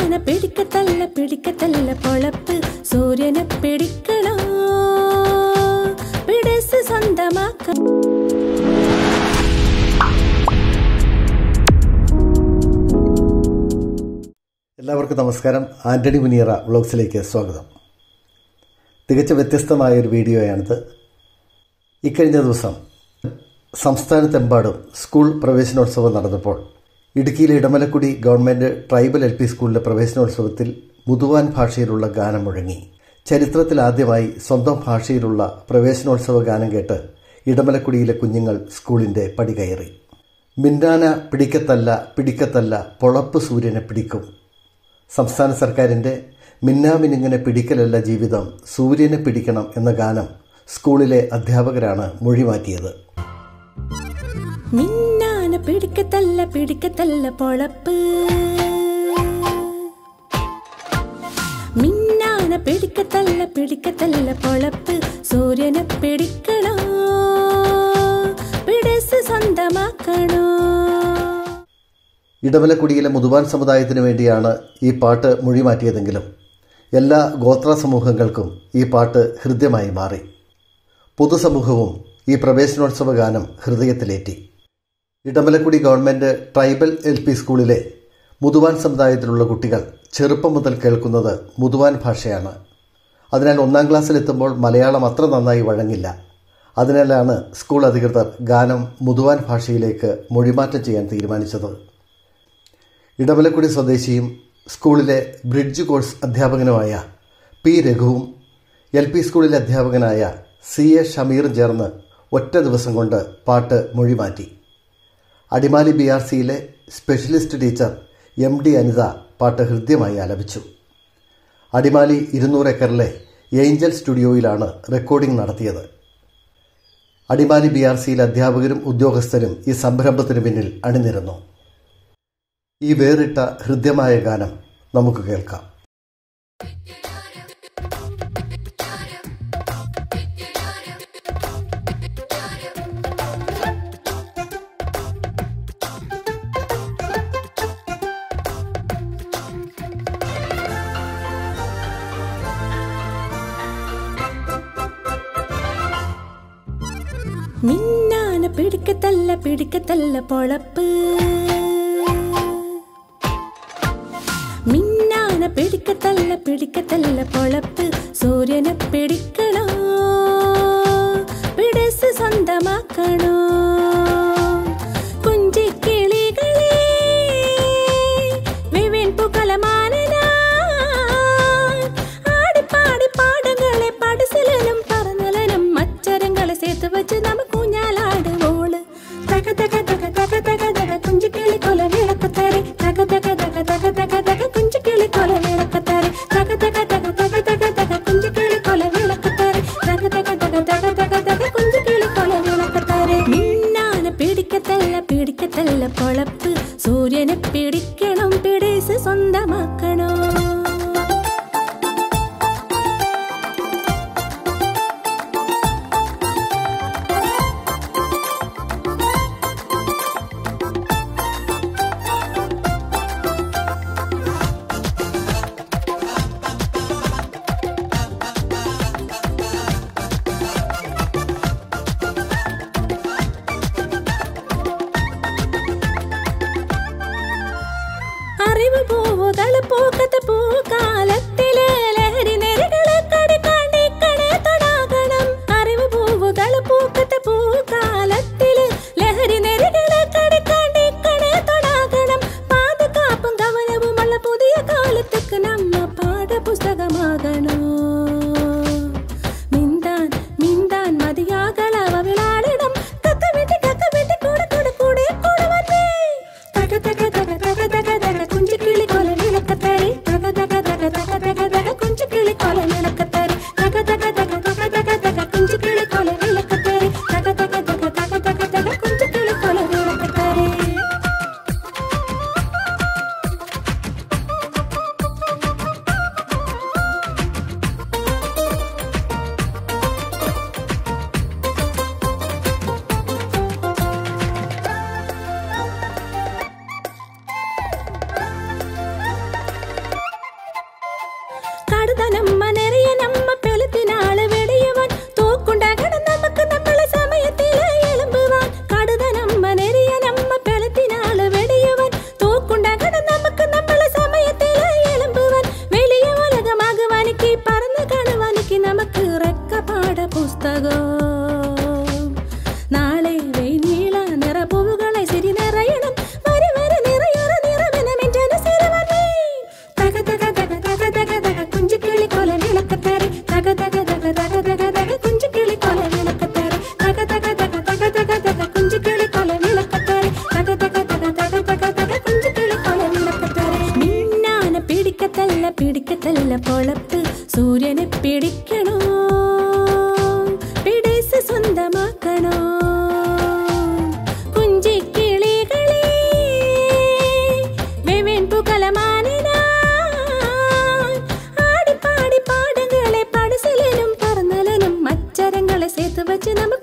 മിന്നാന പിടിക്കത്തല്ല പിടിക്കത്തല്ല പൊളപ്പ് സൂര്യനെ പിടിക്കണോ പിടസ് സ്വന്തമാക്കാം എല്ലാവർക്കും നമസ്കാരം ആന്റണി മുനിയറ വ്ളോഗ്സിലേക്ക് സ്വാഗതം തികച്ച വ്യത്യസ്തമായ ഒരു വീഡിയോയാണിത് ഇക്കഴിഞ്ഞ ദിവസം സംസ്ഥാനത്തെമ്പാടും സ്കൂൾ പ്രവേശനോത്സവം നടന്നപ്പോൾ ഇടുക്കിയിലെ Edamalakkudy government tribal L P സ്കൂളിലെ പ്രവേശനോത്സവത്തിൽ മുതുവാൻ ഭാഷയിലുള്ള ഗാനം മുഴങ്ങി ചരിത്രത്തിലാദ്യമായി സ്വന്തം ഭാഷയിലുള്ള പ്രവേശനോത്സവ ഗാനം കേട്ട് ഇടമലക്കുടിയിലെ കുഞ്ഞുങ്ങൾ സ്കൂളിൻ്റെ പടി കയറി മിന്നാന പിടിക്കത്തല്ല പിടിക്കത്തല്ല പൊളപ്പ് സൂര്യനെ പിടിക്കും സംസ്ഥാന സർക്കാരിൻ്റെ മിന്നാമിനിങ്ങനെ പിടിക്കലല്ല ജീവിതം സൂര്യനെ പിടിക്കണം എന്ന ഗാനം സ്കൂളിലെ അധ്യാപകരാണ് മൊഴിമാറ്റിയത് മിന്നാന പിടിക്കത്തല്ല പിടിക്കത്തല്ല പൊളപ്പ് മിന്നാന പിടിക്കത്തല്ല പിടിക്കത്തല്ല പൊളപ്പ് സൂര്യനെ പിടിക്കണോ പിടസ് സ്വന്തമാക്കണോ ഇടമലക്കുടിയിലെ മുതുവാൻ സമുദായത്തിനു വേണ്ടിയാണ് ഈ പാട്ട് മൊഴിമാറ്റിയതെങ്കിലും എല്ലാ ഗോത്ര സമൂഹങ്ങൾക്കും ഈ പാട്ട് ഹൃദ്യമായി മാറി പൊതുസമൂഹവും ഈ പ്രവേശനോത്സവ ഗാനം ഹൃദയത്തിലേറ്റി Edamalakkudy government tribal L P സ്കൂളിലെ മുതുവാൻ സമുദായത്തിലുള്ള കുട്ടികൾ ചെറുപ്പം മുതൽ കേൾക്കുന്നത് മുതുവാൻ ഭാഷയാണ് അതിനാൽ ഒന്നാം ക്ലാസ്സിലെത്തുമ്പോൾ മലയാളം അത്ര നന്നായി വഴങ്ങില്ല അതിനാലാണ് സ്കൂൾ അധികൃതർ ഗാനം മുതുവാൻ ഭാഷയിലേക്ക് മൊഴിമാറ്റം ചെയ്യാൻ തീരുമാനിച്ചത് ഇടമലക്കുടി സ്വദേശിയും സ്കൂളിലെ ബ്രിഡ്ജ് കോഴ്സ് അധ്യാപകനുമായ പി രഘുവും എൽ പി സ്കൂളിലെ അധ്യാപകനായ സി എ ഷമീറും ചേർന്ന് ഒറ്റ ദിവസം കൊണ്ട് പാട്ട് മൊഴിമാറ്റി അടിമാലി ബി ആർ സിയിലെ specialist teacher M D Anitha പാട്ട് ഹൃദ്യമായി ആലപിച്ചു അടിമാലി ഇരുന്നൂറ് ഏക്കറിലെ ഏഞ്ചൽ സ്റ്റുഡിയോയിലാണ് റെക്കോർഡിംഗ് നടത്തിയത് അടിമാലി ബി ആർ സിയിലെ അധ്യാപകരും ഉദ്യോഗസ്ഥരും ഈ സംരംഭത്തിന് പിന്നിൽ അണിനിരന്നു ഈ വേറിട്ട ഹൃദ്യമായ ഗാനം നമുക്ക് കേൾക്കാം മിന്നാന പിടിക്കത്തല്ല പിടിക്കത്തല്ല പൊളപ്പ് മിന്നാന പിടിക്കത്തല്ല പിടിക്കത്തല്ല പൊളപ്പ് സൂര്യനെ പിടിക്കണോ പിടസ് സ്വന്തമാക്കണോ കുഞ്ചിക്കിളികളെ വിവിൻ പുകലമാനനാ ആടിപ്പാടി പാടങ്ങളെ പടസലനും പറന്നലനും മച്ചരങ്ങളെ ചേർത്ത് വെച്ച് നമുക്ക് ഊഞ്ഞാലാടുവോള് തക തക തക തക തക തക കുഞ്ചിക്കിളി കൊല വിളക്കത്താരെ തക തക തക തക തക തക കുഞ്ചിക്കിളി കൊല വിളക്കത്താരെ തക തക തക തക തക തക കുഞ്ചിക്കിളി കൊല വിളക്കത്താരെ തക തക തക തക തക തക കുഞ്ചിക്കിളി കൊല വിളക്കത്താരെ മിന്നാന പിടിക്കത്തല്ല പിടിക്കത്തല്ല പൊളപ്പ് സൂര്യനെ പിടിക്കണം പിടിസ് സ്വന്തമാക്കണോ അറിവ് പൂവുകള് പൂക്കത്ത പൂക്കാലത്തിലെ ലഹരി നെറികളെ കടിക്കാണ്ടിക്കണേ തൊടാകണം അറിവ് പൂവുകള് പൂക്കത്ത പൂക്കാലത്തിലെ ലഹരി നെറികളെ കടിക്കാണ്ടിക്കണേ തൊടാകണം പാതുകാപ്പും ഗവനവുമുള്ള പുതിയ കാലത്തേക്ക് നമ്മ പാഠപുസ്തകമാകണോ മിണ്ടാൻ മിണ്ടാൻ മതിയാകളവ വിളാടണം കക്ക വെട്ടി കക്ക വെട്ടി കൂടെ കൂടെ കൂടെ കൂടെ വന്നേ തക തക തക തക തക തക കുഞ്ചിക്കിളി കൊല വിളക്കത്താരെ തക തക തക തക തക തക കുഞ്ചി കടുതനമ്മ നെറിയനമ്മ പെലത്തിനാള് വെടിയുവാൻ തോക്കുണ്ടാകണം നമുക്ക് നമ്മളെ സമയത്തില് എളുമ്പുവാൻ കടുതനമ്മ നെറിയനമ്മ പെലത്തിനാള് വെടിയുവാൻ തോക്കുണ്ടാകണം നമുക്ക് നമ്മളെ സമയത്തില് എളുമ്പുവാൻ വലിയ ഉലകമാകുവാനിക്ക് പറന്ന് കാണുവാനിക്ക് നമുക്ക് റെക്കപാട പുസ്തകം നാളെ വെയിനീള നിറപ്പൂവുകളെ സിരി നിറയണം വരി വരി നിറയറ നിറമെനമെൻ ജനസിരവന്നേ തക തക തക തക തക തക കുഞ്ചിക്കിളി കൊല വിളക്കത്താരെ തക തക തക തക തക തക കുഞ്ചിക്കിളി കൊല വിളക്കത്താരെ തക തക തക തക തക തക കുഞ്ചിക്കിളി കൊല വിളക്കത്താരെ തക തക തക തക തക തക കുഞ്ചിക്കിളി കൊല വിളക്കത്താരെ മിന്നാന പിടിക്കത്തല്ല പിടിക്കത്തല്ല പൊളപ്പ് സൂര്യനെ പിടിക്കണോ പിടിച്ച് സ്വന്തമാക്കണോ കുഞ്ചിക്കിളികളെ വെവെൻ പുകലമാനനാ ആടിപ്പാടി പാടങ്ങളെ പടസലനും പറന്നലനും മച്ചരങ്ങളെ ചേർത്ത് വെച്ച് നമുക്ക്